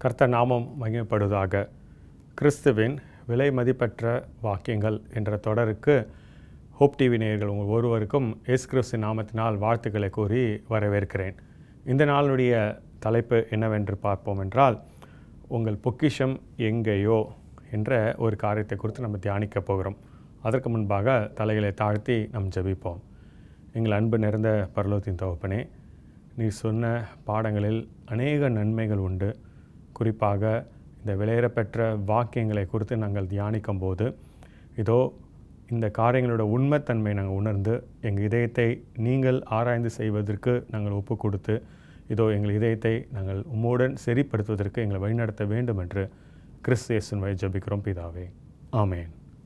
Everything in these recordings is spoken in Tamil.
கர்த்தர் நாமம் மகிமைப்படுவதாக கிறிஸ்துவின் விலை மதிப்பற்ற வாக்கியங்கள் என்ற தொடருக்கு ஹோப் டிவி நேயர்கள் உங்கள் ஒருவருக்கும் இயேசு கிறிஸ்து நாமத்தினால் வாழ்த்துக்களை கூறி வரவேற்கிறேன் இந்த நாளுடைய தலைப்பு என்னவென்று பார்ப்போம் என்றால் உங்கள் பொக்கிஷம் எங்கேயோ என்ற ஒரு காரியத்தை குறித்து நம்ம தியானிக்க போகிறோம் அதற்கு முன்பாக தலைகளை தாழ்த்தி நாம் ஜெபிப்போம் எங்கள் அன்பு நிறைந்த பரலோகத்தின் தகப்பனே நீ சொன்ன பாடங்களில் அநேக நன்மைகள் உண்டு குறிப்பாக இந்த விலையேறப்பெற்ற வாக்கியங்களை குறித்து நாங்கள் தியானிக்கும் போது இதோ இந்த காரியங்களோட உண்மைத்தன்மை நாங்கள் உணர்ந்து எங்கள் இதயத்தை நீங்கள் ஆராய்ந்து செய்வதற்கு நாங்கள் ஒப்பு கொடுத்து இதோ எங்கள் இதயத்தை நாங்கள் உம்முடன் சரிப்படுத்துவதற்கு எங்களை வழிநடத்த வேண்டும் என்று கிறிஸ்து இயேசுன் வழி ஜபிக்கிறோம் பிதாவே ஆமேன்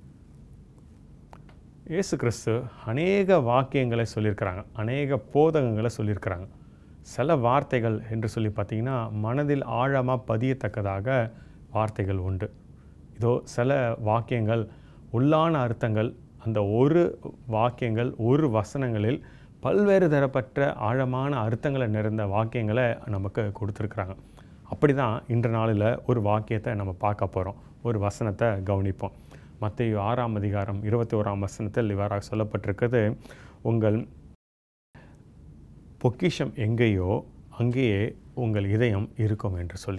இயேசு கிறிஸ்து அநேக வாக்கியங்களை சொல்லியிருக்கிறாங்க அநேக போதகங்களை சொல்லியிருக்கிறாங்க சில வார்த்தைகள் என்று சொல்லி பார்த்தீங்கன்னா மனதில் ஆழமாக பதியத்தக்கதாக வார்த்தைகள் உண்டு இதோ சில வாக்கியங்கள் உள்ளான அர்த்தங்கள் அந்த ஒரு வாக்கியங்கள் ஒரு வசனங்களில் பல்வேறு தரப்பட்ட ஆழமான அர்த்தங்களை நிறைந்த வாக்கியங்களை நமக்கு கொடுத்துருக்குறாங்க அப்படி தான் இன்ற நாளில் ஒரு வாக்கியத்தை நம்ம பார்க்க போகிறோம் ஒரு வசனத்தை கவனிப்போம் மத்திய ஆறாம் அதிகாரம் இருபத்தி ஓராம் வசனத்தில் இவ்வாறாக சொல்லப்பட்டிருக்கிறது உங்கள் பொக்கிஷம் எங்கேயோ அங்கேயே உங்கள் இதயம் இருக்கும் என்று சொல்லி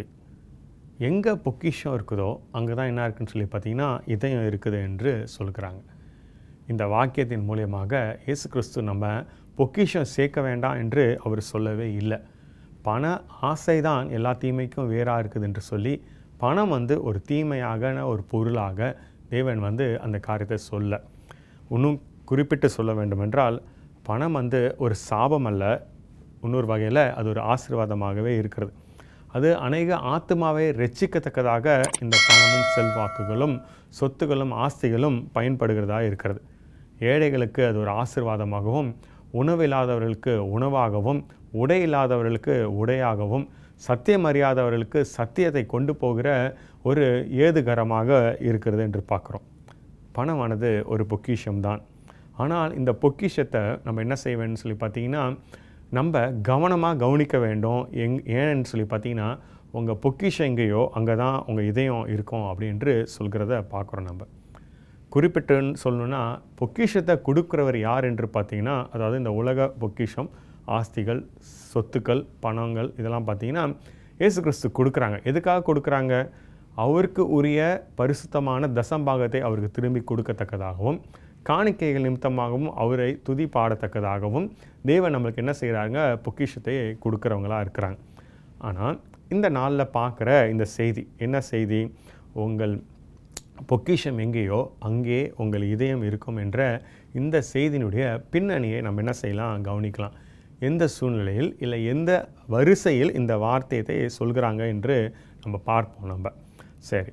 எங்கே பொக்கிஷம் இருக்குதோ அங்கே தான் என்ன இருக்குன்னு சொல்லி பார்த்தீங்கன்னா இதயம் இருக்குது என்று சொல்கிறாங்க இந்த வாக்கியத்தின் மூலியமாக இயேசு கிறிஸ்து நம்ம பொக்கிஷம் சேர்க்க வேண்டாம் என்று அவர் சொல்லவே இல்லை பண ஆசை தான் எல்லா தீமைக்கும் வேறாக இருக்குது என்று சொல்லி பணம் வந்து ஒரு தீமையாக ஒரு பொருளாக தேவன் வந்து அந்த காரியத்தை சொல்ல இன்னும் குறிப்பிட்டு சொல்ல வேண்டுமென்றால் பணம் வந்து ஒரு சாபம் அல்ல இன்னொரு வகையில் அது ஒரு ஆசீர்வாதமாகவே இருக்கிறது அது அநேக ஆத்மாவை ரட்சிக்கத்தக்கதாக இந்த பணமும் செல்வாக்குகளும் சொத்துகளும் ஆஸ்திகளும் பயன்படுகிறதா இருக்கிறது ஏழைகளுக்கு அது ஒரு ஆசிர்வாதமாகவும் உணவு இல்லாதவர்களுக்கு உணவாகவும் உடை இல்லாதவர்களுக்கு உடையாகவும் சத்தியம் அறியாதவர்களுக்கு சத்தியத்தை கொண்டு போகிற ஒரு ஏதுகரமாக இருக்கிறது என்று பார்க்குறோம் பணமானது ஒரு பொக்கிஷம்தான் ஆனால் இந்த பொக்கிஷத்தை நம்ம என்ன செய்ய வேணும்னு சொல்லி பார்த்தீங்கன்னா நம்ம கவனமாக கவனிக்க வேண்டும் எங் ஏன்னு சொல்லி பார்த்தீங்கன்னா உங்கள் பொக்கிஷம் எங்கேயோ அங்கே தான் உங்கள் இதயம் இருக்கும் அப்படின்று சொல்கிறத பார்க்குறோம் நம்ம குறிப்பிட்டுன்னு சொல்லணுன்னா பொக்கிஷத்தை கொடுக்குறவர் யார் என்று பார்த்தீங்கன்னா அதாவது இந்த உலக பொக்கிஷம் ஆஸ்திகள் சொத்துக்கள் பணங்கள் இதெல்லாம் பார்த்தீங்கன்னா இயேசு கிறிஸ்து கொடுக்குறாங்க எதுக்காக கொடுக்குறாங்க அவருக்கு உரிய பரிசுத்தமான தசம்பாகத்தை அவருக்கு திரும்பி கொடுக்கத்தக்கதாகவும் காணிக்கைகள் நிமித்தமாகவும் அவரை துதி பாடத்தக்கதாகவும் தேவன் நம்மளுக்கு என்ன செய்கிறாங்க பொக்கிஷத்தை கொடுக்குறவங்களாக இருக்கிறாங்க ஆனால் இந்த நாளில் பார்க்குற இந்த செய்தி என்ன செய்தி உங்கள் பொக்கிஷம் எங்கேயோ அங்கே உங்கள் இதயம் இருக்கும் என்ற இந்த செய்தியினுடைய பின்னணியை நம்ம என்ன செய்யலாம் கவனிக்கலாம் எந்த சூழ்நிலையில் இல்லை எந்த வரிசையில் இந்த வார்த்தையை சொல்கிறாங்க என்று நம்ம பார்ப்போம் நம்ம சரி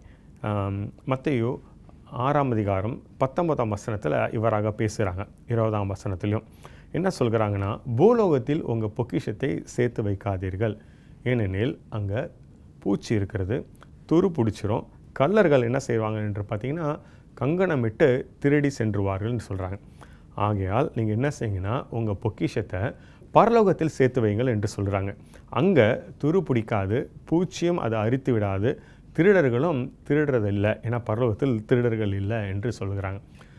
மத்தையோ ஆறாம் அதிகாரம் பத்தொன்பதாம் வசனத்தில் இவராக பேசுகிறாங்க இருபதாம் வசனத்திலையும் என்ன சொல்கிறாங்கன்னா பூலோகத்தில் உங்கள் பொக்கிஷத்தை சேர்த்து வைக்காதீர்கள் ஏனெனில் அங்கே பூச்சி இருக்கிறது துரு பிடிச்சிரும் கல்லர்கள் என்ன செய்வாங்க என்று பார்த்தீங்கன்னா கங்கணமிட்டு திருடி சென்றுவார்கள்னு சொல்கிறாங்க ஆகையால் நீங்கள் என்ன செய்யுங்கன்னா உங்கள் பொக்கிஷத்தை பரலோகத்தில் சேர்த்து வைங்கள் என்று சொல்கிறாங்க அங்கே துரு பிடிக்காது பூச்சியும் அதை அரித்து விடாது திருடர்களும் திருடுறதில்லை ஏன்னா பரலோகத்தில் திருடர்கள் இல்லை என்று சொல்கிறாங்க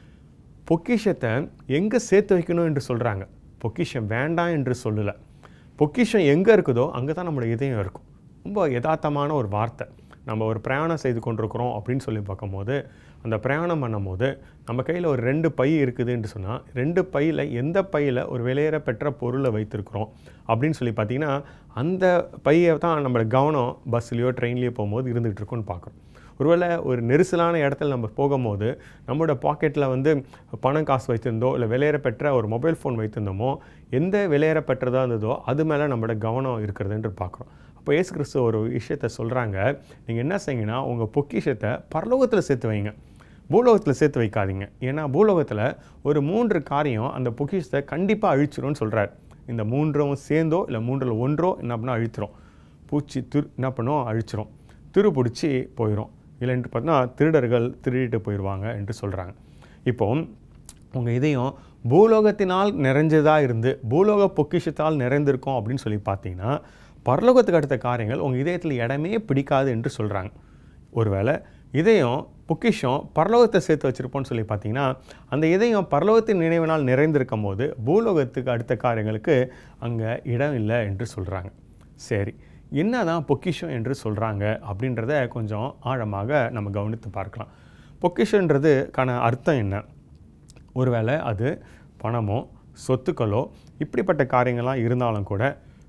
பொக்கிஷத்தை எங்கே சேர்த்து வைக்கணும் என்று சொல்கிறாங்க பொக்கிஷம் வேண்டாம் என்று சொல்லலை பொக்கிஷம் எங்கே இருக்குதோ அங்கே தான் நம்மளோட இதயம் இருக்கும் ரொம்ப யதார்த்தமான ஒரு வார்த்தை நம்ம ஒரு பிரயாணம் செய்து கொண்டிருக்கிறோம் அப்படின்னு சொல்லி பார்க்கும்போது அந்த பிரயாணம் பண்ணும்போது நம்ம கையில் ஒரு ரெண்டு பை இருக்குதுன்னு சொன்னால் ரெண்டு பையில் எந்த பையில் ஒரு வெளியேற பெற்ற பொருளை வைத்திருக்கிறோம் அப்படின்னு சொல்லி பார்த்தீங்கன்னா அந்த பையை தான் நம்மளோட கவனம் பஸ்லேயோ ட்ரெயின்லேயோ போகும்போது இருந்துகிட்டு இருக்கோன்னு பார்க்குறோம் ஒருவேளை ஒரு நெரிசலான இடத்துல நம்ம போகும்போது நம்மளோட பாக்கெட்டில் வந்து பணம் காசு வைத்திருந்தோ இல்லை விலையேற பெற்ற ஒரு மொபைல் ஃபோன் வைத்திருந்தோமோ எந்த விலையேற பெற்றதாக இருந்ததோ அது மேலே நம்மளோட கவனம் இருக்கிறதுன்று பார்க்குறோம் அப்போ ஏசு கிறிஸ்து ஒரு விஷயத்தை சொல்கிறாங்க நீங்கள் என்ன செய்யுங்கன்னா உங்கள் பொக்கிஷத்தை பரலோகத்தில் சேர்த்து வைங்க பூலோகத்தில் சேர்த்து வைக்காதீங்க ஏன்னா பூலோகத்தில் ஒரு மூன்று காரியம் அந்த பொக்கிஷத்தை கண்டிப்பாக அழிச்சிரும்னு சொல்கிறார் இந்த மூன்றும் சேர்ந்தோ இல்லை மூன்றில் ஒன்றோ என்ன பண்ணால் அழிச்சிரும் பூச்சி திரு என்ன பண்ணும் அழிச்சிரும் திரு பிடிச்சி போயிடும் இல்லைன்ட்டு பார்த்தீங்கன்னா திருடர்கள் திருடிட்டு போயிடுவாங்க என்று சொல்கிறாங்க இப்போ உங்கள் இதயம் பூலோகத்தினால் நிறைஞ்சதாக இருந்து பூலோக பொக்கிஷத்தால் நிறைந்திருக்கும் அப்படின்னு சொல்லி பார்த்தீங்கன்னா பரலோகத்துக்கு அடுத்த காரியங்கள் உங்கள் இதயத்தில் இடமே பிடிக்காது என்று சொல்கிறாங்க ஒருவேளை இதயம் பொக்கிஷம் பரலோகத்தை சேர்த்து வச்சுருப்போம்னு சொல்லி பார்த்தீங்கன்னா அந்த இதயம் பரலோகத்தின் நினைவினால் நிறைந்திருக்கும் போது பூலோகத்துக்கு அடுத்த காரியங்களுக்கு அங்கே இடம் இல்லை என்று சொல்கிறாங்க சரி என்னதான் பொக்கிஷம் என்று சொல்கிறாங்க அப்படின்றத கொஞ்சம் ஆழமாக நம்ம கவனித்து பார்க்கலாம் பொக்கிஷன்றதுக்கான அர்த்தம் என்ன ஒருவேளை அது பணமோ சொத்துக்களோ இப்படிப்பட்ட காரியங்கள்லாம் இருந்தாலும் கூட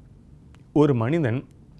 ஒரு மனிதன்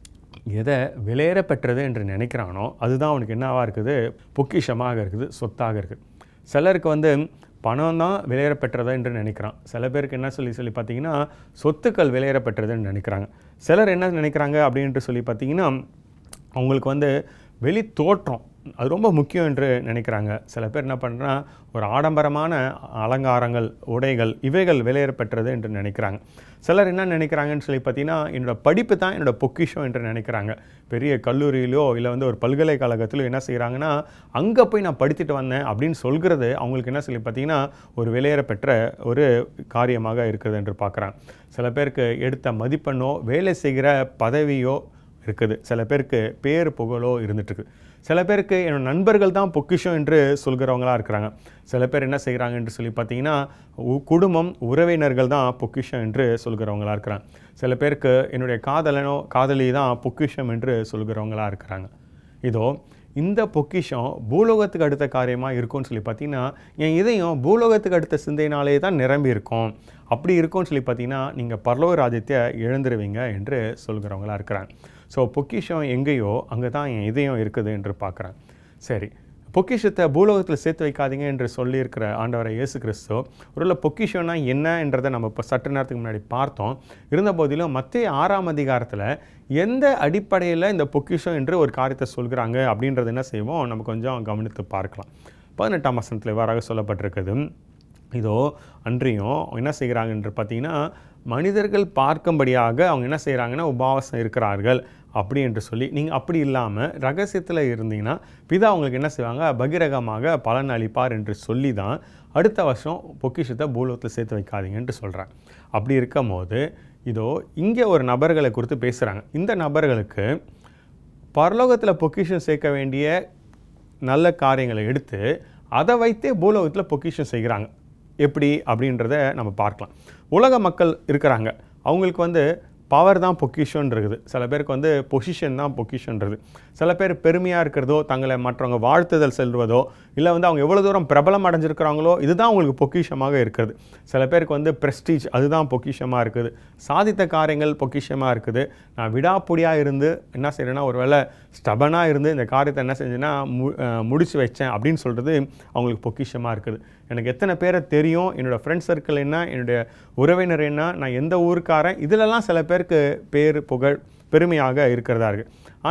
எதை விலையேற பெற்றது என்று நினைக்கிறானோ அதுதான் அவனுக்கு என்னவாக இருக்குது பொக்கிஷமாக இருக்குது சொத்தாக இருக்குது சிலருக்கு வந்து பணம் தான் விலையேற பெற்றதா என்று நினைக்கிறான் சில பேருக்கு என்ன சொல்லி சொல்லி பார்த்தீங்கன்னா சொத்துக்கள் விலையேற பெற்றதுன்னு நினைக்கிறாங்க சிலர் என்ன நினைக்கிறாங்க அப்படின்ட்டு சொல்லி பார்த்தீங்கன்னா அவங்களுக்கு வந்து வெளி தோற்றம் அது ரொம்ப முக்கியம் என்று நினைக்கிறாங்க சில பேர் என்ன பண்ணுறா ஒரு ஆடம்பரமான அலங்காரங்கள் உடைகள் இவைகள் விலையேற பெற்றது என்று நினைக்கிறாங்க சிலர் என்ன நினைக்கிறாங்கன்னு சொல்லி பார்த்தீங்கன்னா என்னோட படிப்பு தான் என்னோட பொக்கிஷம் என்று நினைக்கிறாங்க பெரிய கல்லூரியிலோ இல்லை வந்து ஒரு பல்கலைக்கழகத்திலோ என்ன செய்கிறாங்கன்னா அங்கே போய் நான் படித்துட்டு வந்தேன் அப்படின்னு சொல்கிறது அவங்களுக்கு என்ன சொல்லி பார்த்தீங்கன்னா ஒரு விலையேற பெற்ற ஒரு காரியமாக இருக்குது என்று பார்க்குறாங்க சில பேருக்கு எடுத்த மதிப்பெண்ணோ வேலை செய்கிற பதவியோ இருக்குது சில பேருக்கு பேர் புகழோ இருந்துட்டுருக்கு சில பேருக்கு என்னோட நண்பர்கள் தான் பொக்கிஷம் என்று சொல்கிறவங்களா இருக்கிறாங்க சில பேர் என்ன செய்கிறாங்க என்று சொல்லி பார்த்தீங்கன்னா உ- குடும்பம் உறவினர்கள் தான் பொக்கிஷம் என்று சொல்கிறவங்களா இருக்கிறாங்க சில பேருக்கு என்னுடைய காதலனோ காதலி தான் பொக்கிஷம் என்று சொல்கிறவங்களா இருக்கிறாங்க இதோ இந்த பொக்கிஷம் பூலோகத்துக்கு அடுத்த காரியமாக இருக்கும்னு சொல்லி பார்த்தீங்கன்னா என் இதயம் பூலோகத்துக்கு அடுத்த சிந்தையினாலே தான் நிரம்பி இருக்கும் அப்படி இருக்கும்னு சொல்லி பார்த்தீங்கன்னா நீங்கள் பரலோக ராஜ்யத்தை இழந்துருவீங்க என்று சொல்கிறவங்களா இருக்கிறாங்க ஸோ பொக்கிஷம் எங்கேயோ அங்கே தான் என் இதயம் இருக்குது என்று பார்க்குறேன் சரி பொக்கிஷத்தை பூலோகத்தில் சேர்த்து வைக்காதீங்க என்று சொல்லியிருக்கிற ஆண்டவரை இயேசு கிறிஸ்து ஒருவேளை பொக்கிஷம்னா என்ன என்றதை நம்ம இப்போ சற்று நேரத்துக்கு முன்னாடி பார்த்தோம் இருந்த போதிலும் மத்திய ஆறாம் அதிகாரத்தில் எந்த அடிப்படையில் இந்த பொக்கிஷம் என்று ஒரு காரியத்தை சொல்கிறாங்க அப்படின்றது என்ன செய்வோம் நம்ம கொஞ்சம் கவனித்து பார்க்கலாம் பதினெட்டாம் வசனத்தில் இவ்வாறாக சொல்லப்பட்டிருக்குது இதோ அன்றியும் என்ன செய்கிறாங்க என்று பார்த்தீங்கன்னா மனிதர்கள் பார்க்கும்படியாக அவங்க என்ன செய்கிறாங்கன்னா உபவாசம் இருக்கிறார்கள் அப்படி என்று சொல்லி நீங்கள் அப்படி இல்லாமல் ரகசியத்தில் இருந்தீங்கன்னா பிதா உங்களுக்கு என்ன செய்வாங்க பகிரகமாக பலன் அளிப்பார் என்று சொல்லி தான் அடுத்த வருஷம் பொக்கிஷத்தை பூலோகத்தில் சேர்த்து வைக்காதீங்கன்ட்டு சொல்கிறேன் அப்படி இருக்கும் போது இதோ இங்கே ஒரு நபர்களை குறித்து பேசுகிறாங்க இந்த நபர்களுக்கு பரலோகத்தில் பொக்கிஷம் சேர்க்க வேண்டிய நல்ல காரியங்களை எடுத்து அதை வைத்தே பூலோகத்தில் பொக்கிஷம் செய்கிறாங்க எப்படி அப்படின்றத நம்ம பார்க்கலாம் உலக மக்கள் இருக்கிறாங்க அவங்களுக்கு வந்து பவர் தான் பொக்கிஷன் இருக்குது சில பேருக்கு வந்து பொசிஷன் தான் பொக்கிஷன்றது சில பேர் பெருமையாக இருக்கிறதோ தங்களை மற்றவங்க வாழ்த்துதல் செல்வதோ இல்லை வந்து அவங்க எவ்வளோ தூரம் பிரபலம் அடைஞ்சிருக்கிறாங்களோ இதுதான் அவங்களுக்கு பொக்கிஷமாக இருக்கிறது சில பேருக்கு வந்து ப்ரெஸ்டீஜ் அதுதான் பொக்கிஷமாக இருக்குது சாதித்த காரியங்கள் பொக்கிஷமாக இருக்குது நான் விடாப்புடியாக இருந்து என்ன செய்கிறேன்னா ஒருவேளை ஸ்டபனாக இருந்து இந்த காரியத்தை என்ன செஞ்சேன்னா மு அஹ் முடிச்சு வச்சேன் அப்படின்னு சொல்கிறது அவங்களுக்கு பொக்கிஷமாக இருக்குது எனக்கு எத்தனை பேரை தெரியும் என்னோடய ஃப்ரெண்ட் சர்க்கிள் என்ன என்னுடைய உறவினர் என்ன நான் எந்த ஊருக்காரன் இதிலெல்லாம் சில பேருக்கு பேர் புகழ் பெருமையாக இருக்கிறதா இருக்குது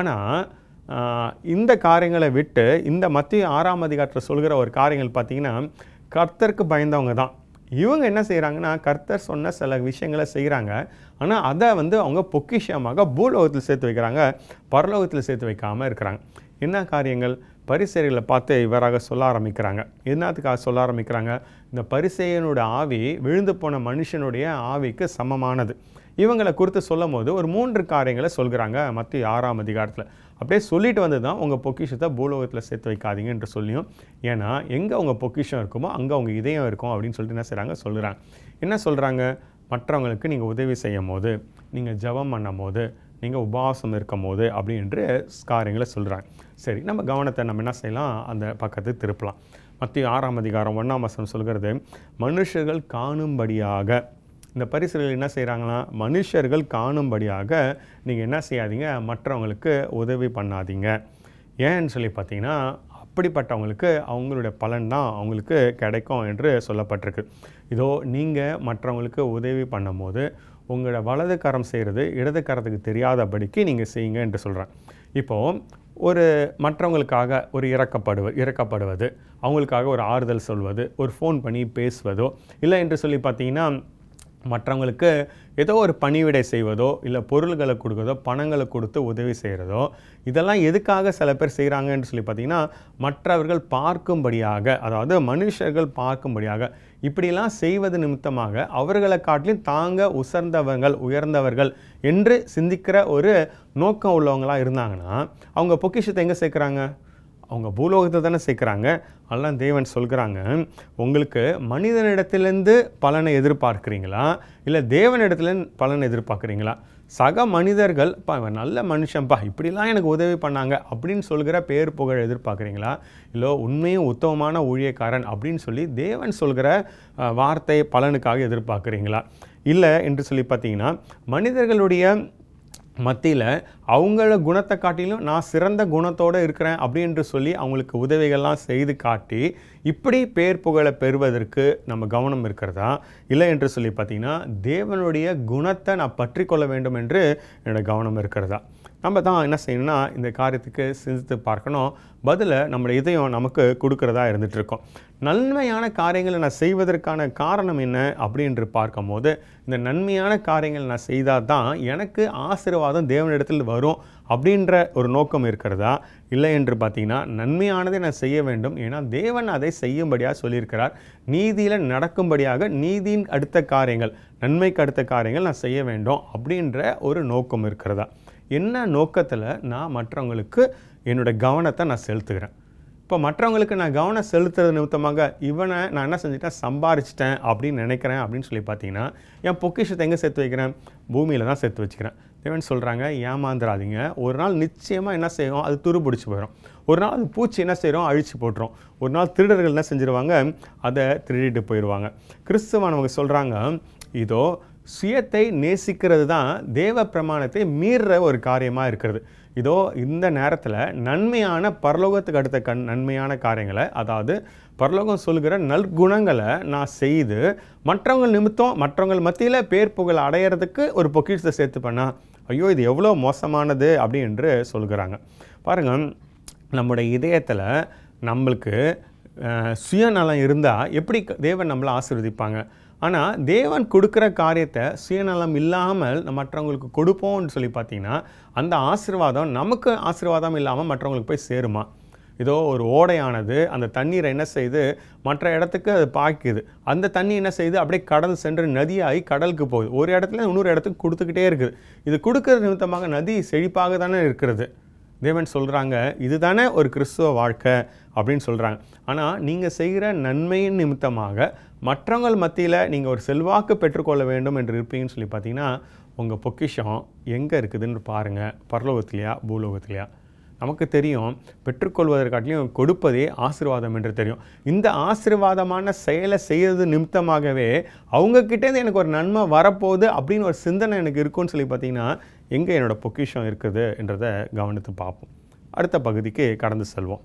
ஆனால் இந்த காரியங்களை விட்டு இந்த மத்திய ஆறாம் அதிகாரத்தில் சொல்கிற ஒரு காரியங்கள் பார்த்தீங்கன்னா கர்த்தருக்கு பயந்தவங்க தான் இவங்க என்ன செய்கிறாங்கன்னா கர்த்தர் சொன்ன சில விஷயங்களை செய்கிறாங்க ஆனால் அதை வந்து அவங்க பொக்கிஷமாக பூலோகத்தில் சேர்த்து வைக்கிறாங்க பரலோகத்தில் சேர்த்து வைக்காமல் இருக்கிறாங்க என்ன காரியங்கள் பரிசெயர்களை பார்த்து இவராக சொல்ல ஆரம்பிக்கிறாங்க என்னத்துக்காக சொல்ல ஆரம்பிக்கிறாங்க இந்த பரிசெயனோட ஆவி விழுந்து போன மனுஷனுடைய ஆவிக்கு சமமானது இவங்களை குறித்து சொல்லும் போது ஒரு மூன்று காரியங்களை சொல்கிறாங்க மத்திய ஆறாம் அதிகாரத்தில் அப்படியே சொல்லிட்டு வந்து தான் உங்கள் பொக்கிஷத்தை பூலோகத்தில் சேர்த்து வைக்காதீங்க என்று சொல்லியும் ஏன்னா எங்கே உங்கள் பொக்கிஷம் இருக்குமோ அங்கே உங்கள் இதயம் இருக்கும் அப்படின்னு சொல்லிட்டு என்ன செய்கிறாங்க சொல்கிறாங்க என்ன சொல்கிறாங்க மற்றவங்களுக்கு நீங்கள் உதவி செய்யும் போது நீங்கள் ஜெபம் பண்ணும் போது நீங்கள் உபவாசம் இருக்கும் போது அப்படி என்று காரியங்களை சொல்கிறாங்க சரி நம்ம கவனத்தை நம்ம என்ன செய்யலாம் அந்த பக்கத்துக்கு திருப்பலாம் மத்திய ஆறாம் அதிகாரம் ஒன்றாம் வசனம் சொல்கிறது மனுஷர்கள் காணும்படியாக இந்த பரிசுகள் என்ன செய்கிறாங்கன்னா மனுஷர்கள் காணும்படியாக நீங்கள் என்ன செய்யாதீங்க மற்றவங்களுக்கு உதவி பண்ணாதீங்க ஏன்னு சொல்லி பார்த்தீங்கன்னா அப்படிப்பட்டவங்களுக்கு அவங்களுடைய பலன் தான் அவங்களுக்கு கிடைக்கும் என்று சொல்லப்பட்டிருக்கு இதோ நீங்கள் மற்றவங்களுக்கு உதவி பண்ணும்போது உங்களோட வலது கரம் செய்கிறது இடது கரத்துக்கு தெரியாதபடிக்கு நீங்கள் செய்யுங்க என்று சொல்கிறேன் இப்போது ஒரு மற்றவங்களுக்காக ஒரு இறக்கப்படுவ இறக்கப்படுவது அவங்களுக்காக ஒரு ஆறுதல் சொல்வது ஒரு ஃபோன் பண்ணி பேசுவதோ இல்லை என்று சொல்லி பார்த்தீங்கன்னா மற்றவங்களுக்கு ஏதோ ஒரு பணிவிடை செய்வதோ இல்லை பொருள்களை கொடுக்கறதோ பணங்களை கொடுத்து உதவி செய்கிறதோ இதெல்லாம் எதுக்காக சில பேர் செய்கிறாங்கன்னு சொல்லி பார்த்தீங்கன்னா மற்றவர்கள் பார்க்கும்படியாக அதாவது மனுஷர்கள் பார்க்கும்படியாக இப்படிலாம் செய்வது நிமித்தமாக அவர்களை காட்டிலும் தாங்க உசர்ந்தவர்கள் உயர்ந்தவர்கள் என்று சிந்திக்கிற ஒரு நோக்கம் உள்ளவங்களாக இருந்தாங்கன்னா அவங்க பொக்கிஷத்தை எங்கே சேர்க்குறாங்க அவங்க பூலோகத்தை தானே சேர்க்குறாங்க அதெல்லாம் தேவன் சொல்கிறாங்க உங்களுக்கு மனிதனிடத்திலேருந்து பலனை எதிர்பார்க்குறீங்களா இல்லை தேவனிடத்துலேருந்து பலனை எதிர்பார்க்குறீங்களா சக மனிதர்கள் பா இவன் நல்ல மனுஷன்ப்பா இப்படிலாம் எனக்கு உதவி பண்ணாங்க அப்படின்னு சொல்கிற பேர் புகழ் எதிர்பார்க்குறீங்களா இல்லை உண்மையும் உத்தமமான ஊழியக்காரன் அப்படின்னு சொல்லி தேவன் சொல்கிற அஹ், வார்த்தை பலனுக்காக எதிர்பார்க்குறீங்களா இல்லை என்று சொல்லி பார்த்தீங்கன்னா மனிதர்களுடைய மத்தியில் அவங்கள குணத்தை காட்டிலும் நான் சிறந்த குணத்தோடு இருக்கிறேன் அப்படின்னு சொல்லி அவங்களுக்கு உதவிகள்லாம் செய்து காட்டி இப்படி பேர் புகழை பெறுவதற்கு நம்ம கவனம் இருக்கிறதா இல்லை என்று சொல்லி பார்த்தீங்கன்னா தேவனுடைய குணத்தை நான் பற்றி கொள்ள வேண்டும் என்று என்னோட கவனம் இருக்கிறதா நம்ம தான் என்ன செய்யணும்னா இந்த காரியத்துக்கு சிந்தித்து பார்க்கணும் பதிலை நம்மளுடைய இதயம் நமக்கு கொடுக்கறதா இருந்துட்டு இருக்கோம் நன்மையான காரியங்களை நான் செய்வதற்கான காரணம் என்ன அப்படின்னு பார்க்கும்போது இந்த நன்மையான காரியங்கள் நான் செய்தால் தான் எனக்கு ஆசீர்வாதம் தேவனிடத்தில் வரும் அப்படின்ற ஒரு நோக்கம் இருக்கிறதா இல்லை என்று பார்த்தீங்கன்னா நன்மையானதை நான் செய்ய வேண்டும் ஏன்னா தேவன் அதை செய்யும்படியாக சொல்லியிருக்கிறார் நீதியில் நடக்கும்படியாக நீதியின் அடுத்த காரியங்கள் நன்மைக்கு அடுத்த காரியங்கள் நான் செய்ய வேண்டும் அப்படின்ற ஒரு நோக்கம் இருக்கிறதா என்ன நோக்கத்தில் நான் மற்றவங்களுக்கு என்னோட கவனத்தை நான் செலுத்துகிறேன் இப்போ மற்றவங்களுக்கு நான் கவனம் செலுத்துறது நிமித்தமாக இவனை நான் என்ன செஞ்சுட்டேன் சம்பாரிச்சிட்டேன் அப்படின்னு நினைக்கிறேன் அப்படின்னு சொல்லி பார்த்தீங்கன்னா என் பொக்கிஷத்தை எங்கே சேர்த்து வைக்கிறேன் பூமியில் தான் சேர்த்து வச்சுக்கிறேன் தேவன் சொல்கிறாங்க ஏமாந்துடாதீங்க ஒரு நாள் நிச்சயமாக என்ன செய்யும் அது துரு பிடிச்சி போயிடும் ஒரு நாள் அது பூச்சி என்ன செய்கிறோம் அழிச்சு போட்டுரும் ஒரு நாள் திருடர்கள் என்ன செஞ்சிருவாங்க அதை திருடிட்டு போயிடுவாங்க கிறிஸ்துவானவங்க சொல்கிறாங்க இதோ சுயத்தை நேசிக்கிறது தான் தேவ பிரமாணத்தை மீறுற ஒரு காரியமாக இருக்கிறது இதோ இந்த நேரத்தில் நன்மையான பரலோகத்துக்கு அடுத்த கண் நன்மையான காரியங்களை அதாவது பரலோகம் சொல்கிற நற்குணங்களை நான் செய்து மற்றவங்க நிமித்தம் மற்றவங்க மத்தியில் பேர் புகழ் அடையிறதுக்கு ஒரு பொக்கிஷத்தை சேர்த்து பண்ணா ஐயோ இது எவ்வளோ மோசமானது அப்படி என்று சொல்கிறாங்க பாருங்கள் நம்முடைய இதயத்தில் நம்மளுக்கு அஹ், சுயநலம் இருந்தால் எப்படி க- தேவன் நம்மளை ஆசீர்வதிப்பாங்க ஆனால் தேவன் கொடுக்குற காரியத்தை சுயநலம் இல்லாமல் நம்ம மற்றவங்களுக்கு கொடுப்போம்னு சொல்லி பார்த்தீங்கன்னா அந்த ஆசீர்வாதம் நமக்கு ஆசீர்வாதம் இல்லாமல் மற்றவங்களுக்கு போய் சேருமா இதோ ஒரு ஓடையானது அந்த தண்ணீரை என்ன செய்து மற்ற இடத்துக்கு அது பாய்க்குது அந்த தண்ணி என்ன செய்யுது அப்படியே கடந்து சென்று நதியாகி கடலுக்கு போகுது ஒரு இடத்துல இன்னொரு இடத்துக்கு கொடுத்துக்கிட்டே இருக்குது இது கொடுக்கறது நிமித்தமாக நதி செழிப்பாக தானே இருக்கிறது தேவன் சொல்கிறாங்க இதுதானே ஒரு கிறிஸ்துவ வாழ்க்கை அப்படின்னு சொல்கிறாங்க ஆனால் நீங்கள் செய்கிற நன்மையின் நிமித்தமாக மற்றவங்கள் மத்தியில் நீங்கள் ஒரு செல்வாக்கு பெற்றுக்கொள்ள வேண்டும் என்று இருப்பீங்கன்னு சொல்லி பார்த்தீங்கன்னா உங்கள் பொக்கிஷம் எங்கே இருக்குதுன்னு பாருங்கள் பரலோகத்திலையா பூலோகத்திலையா நமக்கு தெரியும் பெற்றுக்கொள்வதற்காட்டிலும் கொடுப்பதே ஆசீர்வாதம் என்று தெரியும் இந்த ஆசீர்வாதமான செயலை செய்யறது நிமித்தமாகவே அவங்கக்கிட்டேருந்து எனக்கு ஒரு நன்மை வரப்போகுது அப்படின்னு ஒரு சிந்தனை எனக்கு இருக்குன்னு சொல்லி பார்த்தீங்கன்னா எங்கே என்னோட பொக்கிஷம் இருக்குது என்றதை கவனித்து பார்ப்போம் அடுத்த பகுதிக்கு கடந்து செல்வோம்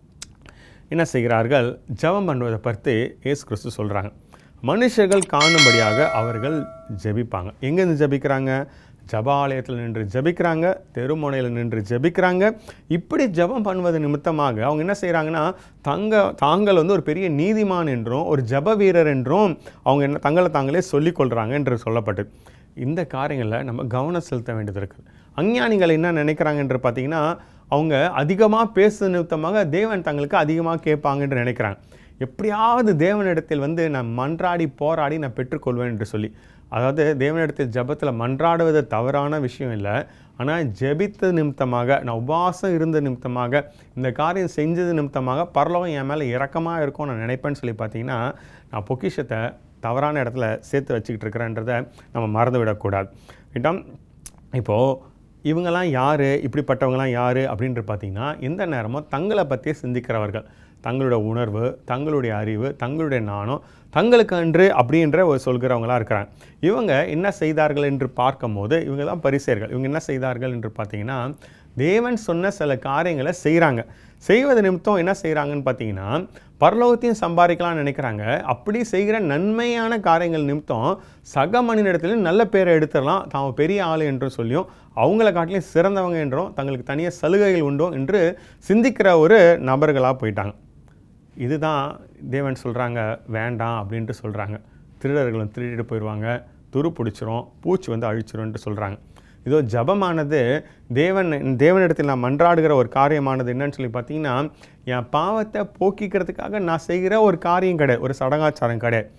என்ன செய்கிறார்கள் ஜெபம் பண்ணுவதை பற்றி இயேசு கிறிஸ்து சொல்கிறாங்க மனுஷர்கள் காணும்படியாக அவர்கள் ஜெபிப்பாங்க எங்கேருந்து ஜெபிக்கிறாங்க ஜபாலயத்தில் நின்று ஜெபிக்கிறாங்க தெருமுனையில் நின்று ஜெபிக்கிறாங்க இப்படி ஜெபம் பண்ணுவது நிமித்தமாக அவங்க என்ன செய்கிறாங்கன்னா தங்க தாங்கள் வந்து ஒரு பெரிய நீதிமான் என்றும் ஒரு ஜெப வீரர் என்றும் அவங்க என்ன தங்களை தாங்களே சொல்லிக்கொள்கிறாங்க என்று சொல்லப்பட்டது இந்த காரியங்களில் நம்ம கவனம் செலுத்த வேண்டியது இருக்குது அஞ்ஞானிகள் என்ன நினைக்கிறாங்க என்று பார்த்தீங்கன்னா அவங்க அதிகமாக பேசு நிமித்தமாக தேவன் தங்களுக்கு அதிகமாக கேட்பாங்க என்று நினைக்கிறாங்க எப்படியாவது தேவனிடத்தில் வந்து நான் மன்றாடி போராடி நான் பெற்றுக்கொள்வேன் என்று சொல்லி அதாவது தேவனிடத்தில் ஜெபத்தில் மன்றாடுவது தவறான விஷயம் இல்லை ஆனால் ஜெபித்த நிமித்தமாக நான் உபவாசம் இருந்த நிமித்தமாக இந்த காரியம் செஞ்சது நிமித்தமாக பரலோகம் என் மேலே இரக்கமாக இருக்கும் நான் நினைப்பேன்னு சொல்லி பார்த்தீங்கன்னா நான் பொக்கிஷத்தை தவறான இடத்துல சேர்த்து வச்சுக்கிட்டு இருக்கிறேன்றதை நம்ம மறந்து விடக்கூடாது இடம் இப்போது இவங்கெல்லாம் யார் இப்படிப்பட்டவங்கலாம் யார் அப்படின்ட்டு பார்த்தீங்கன்னா எந்த நேரமும் தங்களை பற்றியே சிந்திக்கிறவர்கள் தங்களோட உணர்வு தங்களுடைய அறிவு தங்களுடைய நாணம் தங்களுக்கு அன்று அப்படின்ற ஒரு சொல்கிறவங்களாக இருக்கிறாங்க இவங்க என்ன செய்தார்கள் என்று பார்க்கும்போது இவங்க தான் பரிசேர்கள் இவங்க என்ன செய்தார்கள் என்று பார்த்தீங்கன்னா தேவன் சொன்ன சில காரியங்களை செய்கிறாங்க செய்வது நிமித்தம் என்ன செய்கிறாங்கன்னு பார்த்தீங்கன்னா பரலோகத்தையும் சம்பாதிக்கலாம்னு நினைக்கிறாங்க அப்படி செய்கிற நன்மையான காரியங்கள் நிமித்தம் சக மனிதனிடத்திலும் நல்ல பேரை எடுத்துடலாம் தாம் பெரிய ஆள் என்று சொல்லியும் அவங்கள காட்டிலும் சிறந்தவங்க என்றும் தங்களுக்கு தனியாக சலுகைகள் உண்டோ என்று சிந்திக்கிற ஒரு நபர்களாக போயிட்டாங்க இதுதான் தேவன் சொல்கிறாங்க வேண்டாம் அப்படின்ட்டு சொல்கிறாங்க திருடர்களும் திருடிட்டு போயிடுவாங்க துரு பிடிச்சிரும் பூச்சி வந்து அழிச்சிரும்ன்ட்டு சொல்கிறாங்க இதோ ஜபமானது தேவன் தேவனிடத்தில் நான் மன்றாடுகிற ஒரு காரியமானது என்னன்னு சொல்லி பார்த்தீங்கன்னா என் பாவத்தை போக்கிக்கிறதுக்காக நான் செய்கிற ஒரு காரியம் கிடையாது ஒரு சடங்காச்சாரம் கிடையாது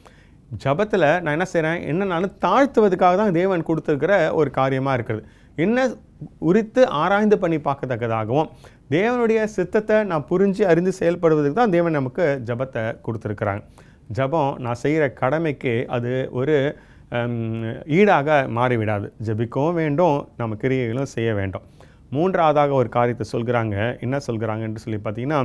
ஜபத்தில் நான் என்ன செய்கிறேன் என்ன நான் தாழ்த்துவதுக்காக தான் தேவன் கொடுத்துருக்கிற ஒரு காரியமாக இருக்குது என்ன உரித்து ஆராய்ந்து பண்ணி பார்க்கத்தக்கதாகவும் தேவனுடைய சித்தத்தை நான் புரிஞ்சு அறிந்து செயல்படுவதற்கு தான் தேவன் நமக்கு ஜபத்தை கொடுத்துருக்குறாங்க ஜபம் நான் செய்கிற கடமைக்கு அது ஒரு ஹம், ஈடாக மாறிவிடாது ஜெபிக்கவும் வேண்டும் நம்ம கிரியைகளும் செய்ய வேண்டும் மூன்றாவதாக ஒரு காரியத்தை சொல்கிறாங்க என்ன சொல்கிறாங்கன்னு சொல்லி பார்த்தீங்கன்னா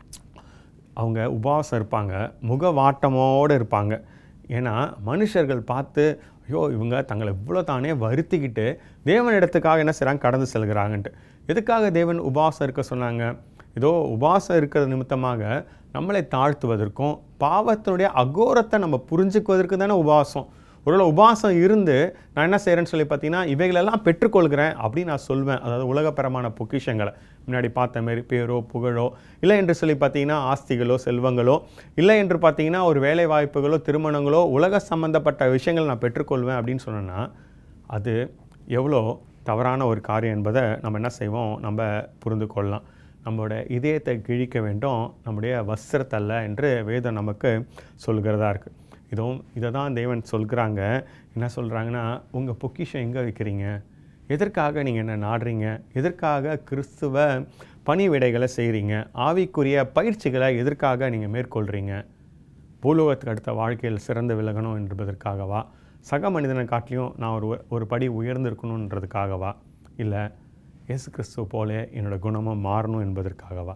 அவங்க உபவாசம் இருப்பாங்க முகவாட்டமோடு இருப்பாங்க ஏன்னா மனுஷர்கள் பார்த்து ஐயோ இவங்க தங்களை இவ்வளோ தானே வருத்திக்கிட்டு தேவனிடத்துக்காக என்ன செய்கிறாங்க கடந்து செல்கிறாங்கன்ட்டு எதுக்காக தேவன் உபவாசம் இருக்க சொன்னாங்க ஏதோ உபவாசம் இருக்கிறது நிமித்தமாக நம்மளை தாழ்த்துவதற்கும் பாவத்தினுடைய அகோரத்தை நம்ம புரிஞ்சுக்குவதற்கு தானே உபவாசம் ஒருவேளை உபவாசம் இருந்து நான் என்ன செய்கிறேன்னு சொல்லி பார்த்தீங்கன்னா இவைகளெல்லாம் பெற்றுக்கொள்கிறேன் அப்படின்னு நான் சொல்வேன் அதாவது உலகப்பரமான பொக்கிஷங்களை முன்னாடி பார்த்த மாதிரி பேரோ புகழோ இல்லை என்று சொல்லி பார்த்தீங்கன்னா ஆஸ்திகளோ செல்வங்களோ இல்லை என்று பார்த்தீங்கன்னா ஒரு வேலை வாய்ப்புகளோ திருமணங்களோ உலக சம்பந்தப்பட்ட விஷயங்கள் நான் பெற்றுக்கொள்வேன் அப்படின்னு சொன்னேன்னா அது எவ்வளோ தவறான ஒரு காரியம் என்பதை நம்ம என்ன செய்வோம் நம்ம புரிந்து கொள்ளலாம் நம்மளோட இதயத்தை கிழிக்க வேண்டும் நம்முடைய வஸ்திரத்தல்ல என்று வேதம் நமக்கு சொல்கிறதா இருக்குது இதுவும் இதை தான் தேவன் சொல்கிறாங்க என்ன சொல்கிறாங்கன்னா உங்கள் பொக்கிஷம் எங்கே வைக்கிறீங்க எதற்காக நீங்கள் என்ன நாடுறீங்க எதற்காக கிறிஸ்துவ பணிவிடைகளை செய்கிறீங்க ஆவிக்குரிய பயிற்சிகளை எதற்காக நீங்கள் மேற்கொள்கிறீங்க பூலோகத்துக்கு அடுத்த வாழ்க்கையில் சிறந்து விலகணும் என்பதற்காகவா சக மனிதனை காட்டிலையும் நான் ஒரு ஒரு படி உயர்ந்திருக்கணுன்றதுக்காகவா இல்லை இயேசு கிறிஸ்துவ போல என்னோட குணமும் மாறணும் என்பதற்காகவா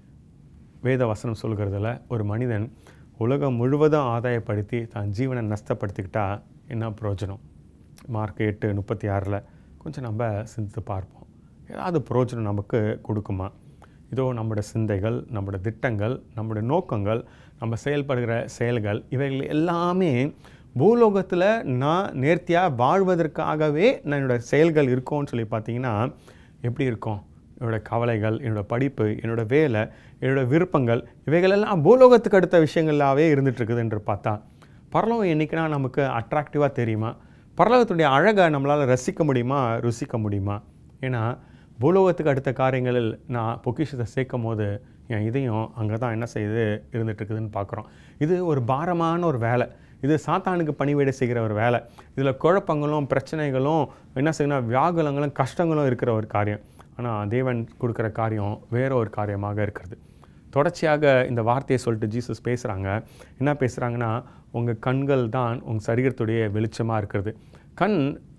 வேத வசனம் சொல்கிறதுல ஒரு மனிதன் உலகம் முழுவதும் ஆதாயப்படுத்தி தன் ஜீவனை நஷ்டப்படுத்திக்கிட்டா என்ன பிரயோஜனம் மார்க் எட்டு முப்பத்தி ஆறில் கொஞ்சம் நம்ம சிந்தித்து பார்ப்போம் ஏதாவது பிரயோஜனம் நமக்கு கொடுக்குமா இதோ நம்முடைய சிந்தைகள் நம்முடைய திட்டங்கள் நம்முடைய நோக்கங்கள் நம்ம செயல்படுகிற செயல்கள் இவைகள் எல்லாமே பூலோகத்தில் நான் நேர்த்தியாக வாழ்வதற்காகவே நான் என்னோடய செயல்கள் இருக்கும்னு சொல்லி பார்த்தீங்கன்னா எப்படி இருக்கும் என்னோடய கவலைகள் என்னோடய படிப்பு என்னோடய வேலை என்னோடய விருப்பங்கள் இவைகளெல்லாம் பூலோகத்துக்கு அடுத்த விஷயங்களாகவே இருந்துகிட்ருக்குது என்று பார்த்தா பரலோகம் என்றைக்குனா நமக்கு அட்ராக்டிவாக தெரியுமா பரலோகத்துடைய அழகை நம்மளால் ரசிக்க முடியுமா ருசிக்க முடியுமா ஏன்னா பூலோகத்துக்கு அடுத்த காரியங்களில் நான் பொக்கிஷத்தை சேர்க்கும் போது என் இதயம் அங்கே தான் என்ன செய்யுது இருந்துகிட்ருக்குதுன்னு பார்க்குறோம் இது ஒரு பாரமான ஒரு வேலை இது சாத்தானுக்கு பணிவிடை செய்கிற ஒரு வேலை இதில் குழப்பங்களும் பிரச்சனைகளும் என்ன செய்யணும் வியாகுலங்களும் கஷ்டங்களும் இருக்கிற ஒரு காரியம் ஆனால் தேவன் கொடுக்குற காரியம் வேற ஒரு காரியமாக இருக்கிறது தொடர்ச்சியாக இந்த வார்த்தையை சொல்லிட்டு ஜீசஸ் பேசுகிறாங்க என்ன பேசுகிறாங்கன்னா உங்கள் கண்கள் தான் உங்கள் சரீரத்துடைய வெளிச்சமாக இருக்கிறது கண்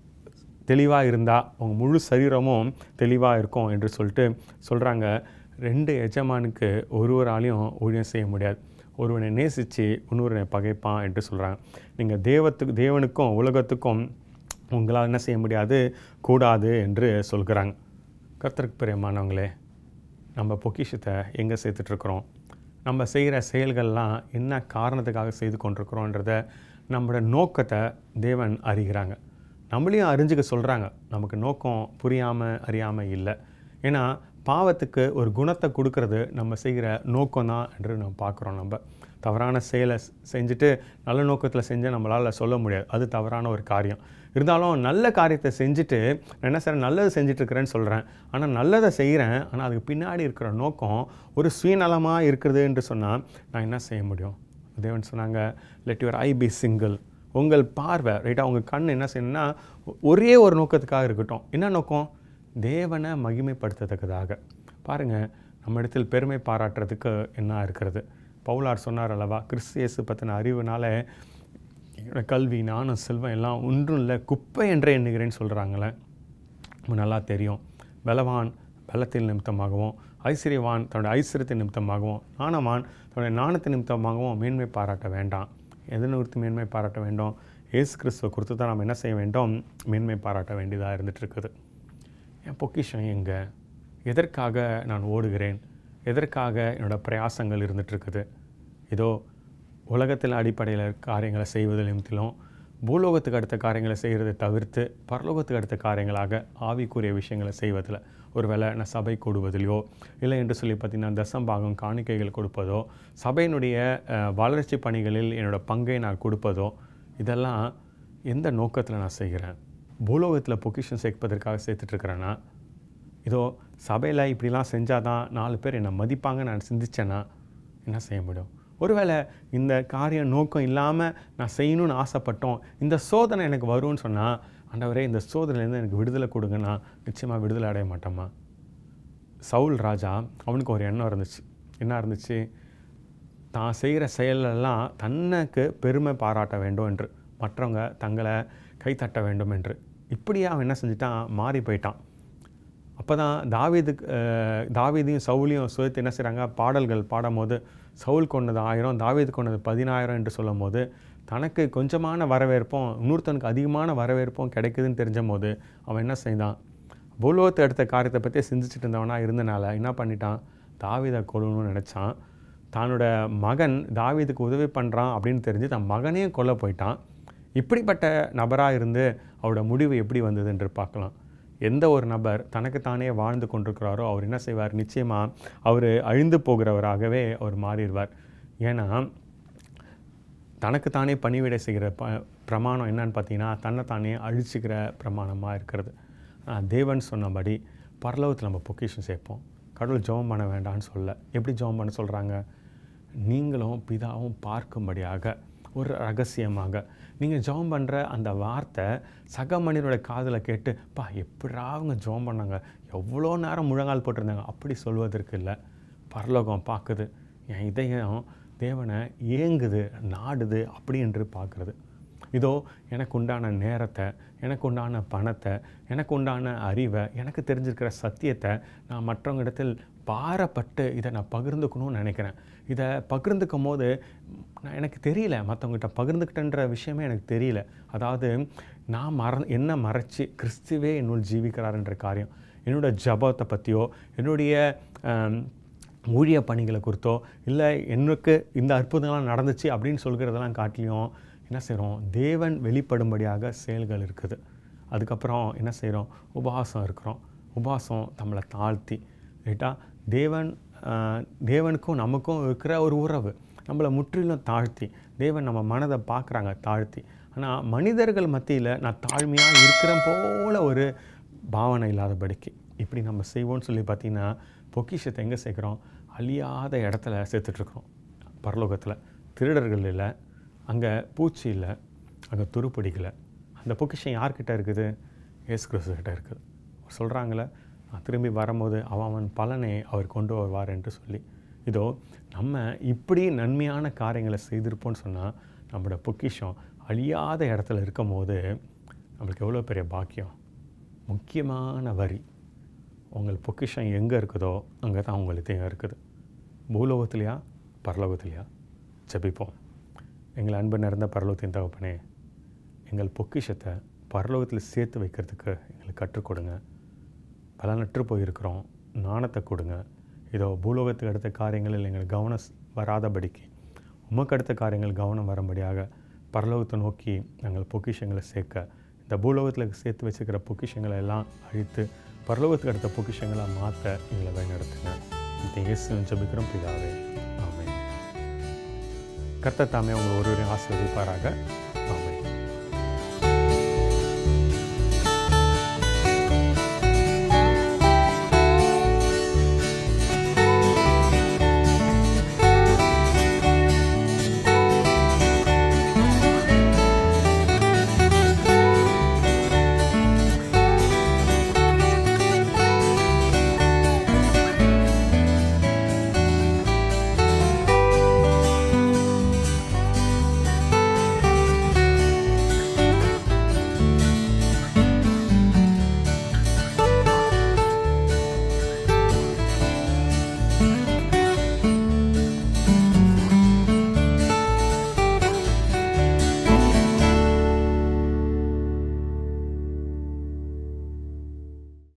தெளிவாக இருந்தால் உங்கள் முழு சரீரமும் தெளிவாக இருக்கும் என்று சொல்லிட்டு சொல்கிறாங்க ரெண்டு எஜமானுக்கு ஒருவராலையும் ஊழியம் செய்ய முடியாது ஒருவனை நேசித்து இன்னொருவனை பகைப்பான் என்று சொல்கிறாங்க நீங்கள் தேவத்துக்கு தேவனுக்கும் உலகத்துக்கும் உங்களால் என்ன செய்ய முடியாது கூடாது என்று சொல்கிறாங்க கர்த்தருக்கு பிரியமானவங்களே நம்ம பொக்கிஷத்தை எங்கே சேர்த்துட்ருக்குறோம் நம்ம செய்கிற செயல்கள்லாம் என்ன காரணத்துக்காக செய்து கொண்டிருக்கிறோன்றத நம்மளோட நோக்கத்தை தேவன் அறிகிறாங்க நம்மளையும் அறிஞ்சுக்க சொல்கிறாங்க நமக்கு நோக்கம் புரியாமல் அறியாமல் இல்லை ஏன்னா பாவத்துக்கு ஒரு குணத்தை கொடுக்கறது நம்ம செய்கிற நோக்கம் தான் என்று நம்ம பார்க்குறோம் நம்ம தவறான செயலை செ- செஞ்சுட்டு நல்ல நோக்கத்தில் செஞ்சு நம்மளால் சொல்ல முடியாது அது தவறான ஒரு காரியம் இருந்தாலும் நல்ல காரியத்தை செஞ்சுட்டு நான் என்ன செய்கிறேன் நல்லது செஞ்சிட்ருக்கிறேன்னு சொல்கிறேன் ஆனால் நல்லதை செய்கிறேன் ஆனால் அதுக்கு பின்னாடி இருக்கிற நோக்கம் ஒரு சுயநலமாக இருக்கிறது என்று சொன்னால் நான் என்ன செய்ய முடியும் தேவன் சொன்னாங்க let your eye be single உங்கள் பார்வை ரைட்டாக உங்கள் கண் என்ன செய்யணும்னா ஒரே ஒரு நோக்கத்துக்காக இருக்கட்டும் என்ன நோக்கம் தேவனை மகிமைப்படுத்தத்தக்கதாக பாருங்கள் நம்ம இடத்தில் பெருமை பாராட்டுறதுக்கு என்ன இருக்கிறது பவுலார் சொன்னார் அல்லவா கிறிஸ்து இயேசு பற்றின அறிவுனால என்னோட கல்வி நானும் செல்வம் எல்லாம் ஒன்றும் இல்லை குப்பை என்றே எண்ணுகிறேன்னு சொல்கிறாங்களே நமக்கு நல்லா தெரியும் பலவான் பலத்தின் நிமித்தமாகவும் ஐஸ்வர்யவான் தன்னுடைய ஐஸ்வர்யத்தின் நிமித்தமாகவும் நாணவான் தன்னுடைய நாணத்தின் நிமித்தமாகவும் மேன்மை பாராட்ட வேண்டாம் எதை நிறுத்தி மேன்மை பாராட்ட வேண்டும் இயேசு கிறிஸ்துவை குறித்து தான் நம்ம என்ன செய்ய வேண்டும் மேன்மை பாராட்ட வேண்டியதாக இருந்துட்டு இருக்குது என் பொக்கிஷம் எங்கே எதற்காக நான் ஓடுகிறேன் எதற்காக என்னோட பிரயாசங்கள் இருந்துட்டு இருக்குது இதோ உலகத்தில் அடிப்படையில் காரியங்களை செய்வதில் நிமித்திலும் பூலோகத்துக்கு அடுத்த காரியங்களை செய்கிறதை தவிர்த்து பரலோகத்துக்கு அடுத்த காரியங்களாக ஆவிக்குரிய விஷயங்களை செய்வதில் ஒருவேளை நான் சபை கூடுவதிலையோ இல்லை என்று சொல்லி பார்த்தீங்கன்னா தசம்பாகம் காணிக்கைகள் கொடுப்பதோ சபையினுடைய அஹ், வளர்ச்சி பணிகளில் என்னோட பங்கை நான் கொடுப்பதோ இதெல்லாம் எந்த நோக்கத்தில் நான் செய்கிறேன் பூலோகத்தில் பொக்கிஷன் சேர்ப்பதற்காக சேர்த்துட்ருக்கிறேன்னா இதோ சபையில் இப்படிலாம் செஞ்சால் தான் நாலு பேர் என்னை மதிப்பாங்க நான் சிந்திச்சேன்னா என்ன செய்ய முடியும் ஒருவேளை இந்த காரியம் நோக்கம் இல்லாமல் நான் செய்யணும்னு ஆசைப்பட்டோம் இந்த சோதனை எனக்கு வரும்னு சொன்னால் ஆண்டவரே இந்த சோதனையிலேருந்து எனக்கு விடுதலை கொடுங்கன்னா நிச்சயமாக விடுதலை அடைய மாட்டோமா சவுல் ராஜா அவனுக்கு ஒரு எண்ணம் இருந்துச்சு என்ன இருந்துச்சு தான் செய்கிற செயலெல்லாம் தனக்கு பெருமை பாராட்ட வேண்டும் என்று மற்றவங்க தங்களை கைத்தட்ட வேண்டும் என்று இப்படியே அவன் என்ன செஞ்சிட்டான் மாறி போயிட்டான் அப்போ தான் தாவீதுக்கு அஹ், தாவீதையும் சவுலையும் சேர்த்து என்ன செய்கிறாங்க பாடல்கள் பாடும்போது சவுல் கொண்டது ஆயிரம் தாவீது கொண்டது பதினாயிரம் என்று சொல்லும் போது தனக்கு கொஞ்சமான வரவேற்பும் இன்னொருத்தனுக்கு அதிகமான வரவேற்பும் கிடைக்குதுன்னு தெரிஞ்ச போது அவன் என்ன செய்தான் பூலோகத்தை எடுத்த காரியத்தை பற்றி சிந்திச்சுட்டு இருந்தவனா இருந்தனால என்ன பண்ணிட்டான் தாவீதை கொல்லணும்னு நினச்சான் தன்னோட மகன் தாவீதுக்கு உதவி பண்ணுறான் அப்படின்னு தெரிஞ்சு தன் மகனையும் கொல்ல போயிட்டான் இப்படிப்பட்ட நபராக இருந்து அவரோட முடிவு எப்படி வந்தது என்று பார்க்கலாம் எந்த ஒரு நபர் தனக்குத்தானே வாழ்ந்து கொண்டிருக்கிறாரோ அவர் என்ன செய்வார் நிச்சயமாக அவர் அழிந்து போகிறவராகவே அவர் மாறிடுவார் ஏன்னா தனக்குத்தானே பணிவிடை செய்கிற ப பிரமாணம் என்னன்னு பார்த்தீங்கன்னா தன்னைத்தானே அழிச்சிக்கிற பிரமாணமாக இருக்கிறது ஆனா, தேவன் சொன்னபடி பரலோகத்தில் நம்ம பொக்கிஷம் சேர்ப்போம் கடவுள் ஜெபம் பண்ண வேண்டாம்னு சொல்ல எப்படி ஜெபம் பண்ண சொல்கிறாங்க நீங்களும் பிதாவும் பார்க்கும்படியாக ஒரு ரகசியமாக நீங்கள் ஜெபம் பண்ணுற அந்த வார்த்தை சக மனிதனோட காதில் கேட்டு பா எப்படிடா அவங்க ஜெபம் பண்ணாங்க எவ்வளோ நேரம் முழங்கால் போட்டிருந்தாங்க அப்படி சொல்வதற்கு இல்லை பரலோகம் பார்க்குது என் இதயம் தேவனை ஏங்குது நாடுது அப்படி என்று பார்க்குறது இதோ எனக்கு உண்டான நேரத்தை எனக்கு உண்டான பணத்தை எனக்கு உண்டான அறிவை எனக்கு தெரிஞ்சிருக்கிற சத்தியத்தை நான் மற்றவங்க இடத்தில் பாரப்பட்டு இதை நான் பகிர்ந்துக்கணும்னு நினைக்கிறேன் இதை பகிர்ந்துக்கும் போது நான் எனக்கு தெரியல மற்றவங்ககிட்ட பகிர்ந்துக்கிட்டேன்ற விஷயமே எனக்கு தெரியல அதாவது நான் மற என்ன மறைச்சி கிறிஸ்துவே என்னுள் ஜீவிக்கிறாருன்ற காரியம் என்னோட ஜபத்தை பற்றியோ என்னுடைய ஆம், ஊழிய பணிகளை குறித்தோ இல்லை எனக்கு இந்த அற்புதங்கள்லாம் நடந்துச்சு அப்படின்னு சொல்கிறதெல்லாம் காட்டிலையும் என்ன செய்கிறோம் தேவன் வெளிப்படும்படியாக செயல்கள் இருக்குது அதுக்கப்புறம் என்ன செய்கிறோம் உபவாசம் இருக்கிறோம் உபவாசம் நம்மளை தாழ்த்தி ரைட்டா தேவன் ஆஹ், தேவனுக்கும் நமக்கும் இருக்கிற ஒரு உறவு நம்மளை முற்றிலும் தாழ்த்தி தேவன் நம்ம மனதை பார்க்குறாங்க தாழ்த்தி ஆனால் மனிதர்கள் மத்தியில் நான் தாழ்மையாக இருக்கிற போல ஒரு பாவனை இல்லாதபடிக்கு இப்படி நம்ம செய்வோம்னு சொல்லி பார்த்தீங்கன்னா பொக்கிஷத்தை எங்கே சேர்க்குறோம் அழியாத இடத்துல சேர்த்துட்ருக்குறோம் பரலோகத்தில் திருடர்கள் இல்லை அங்கே பூச்சி இல்லை அங்கே துருப்பிடிக்கலை அந்த பொக்கிஷம் யார்கிட்ட இருக்குது இயேசு கிறிஸ்து கிட்ட இருக்குது சொல்கிறாங்களே நான் திரும்பி வரும்போது அவன் அவன் பலனை அவர் கொண்டு வருவார் என்று சொல்லி இதோ நம்ம இப்படி நன்மையான காரியங்களை செய்திருப்போம்னு சொன்னால் நம்மளோட பொக்கிஷம் அழியாத இடத்துல இருக்கும் போது நம்மளுக்கு எவ்வளோ பெரிய பாக்கியம் முக்கியமான வரி உங்கள் பொக்கிஷம் எங்கே இருக்குதோ அங்கே தான் உங்கள் இதயம் இருக்குது பூலோகத்திலையா பரலோகத்திலையா ஜெபிப்போம் எங்கள் அன்பு நிறைந்த பரலோகத்தின் தகப்பனே எங்கள் பொக்கிஷத்தை பரலோகத்தில் சேர்த்து வைக்கிறதுக்கு எங்களுக்கு கற்றுக் கொடுங்க பலனற்று போயிருக்கிறோம் நாணத்தை கொடுங்க இதோ பூலோகத்துக்கு அடுத்த காரியங்களில் எங்கள் கவனம் ஸ்- வராதபடிக்கு உமக்கு அடுத்த காரியங்கள் கவனம் வரும்படியாக பரலோகத்தை நோக்கி நாங்கள் பொக்கிஷங்களை சேர்க்க இந்த பூலோகத்தில் சேர்த்து வச்சுக்கிற பொக்கிஷங்களை எல்லாம் அழித்து பரலோகத்துக்கு அடுத்த பொக்கிஷங்களை மாற்ற எங்களை வழிநடத்துங்க இந்த இயேசு ஜெபிக்கிறோம் பிதாவே ஆமென் கர்த்தர் தாமே உங்கள் ஒருவரையும் ஆசீர்வதிப்பாராக ஆமென்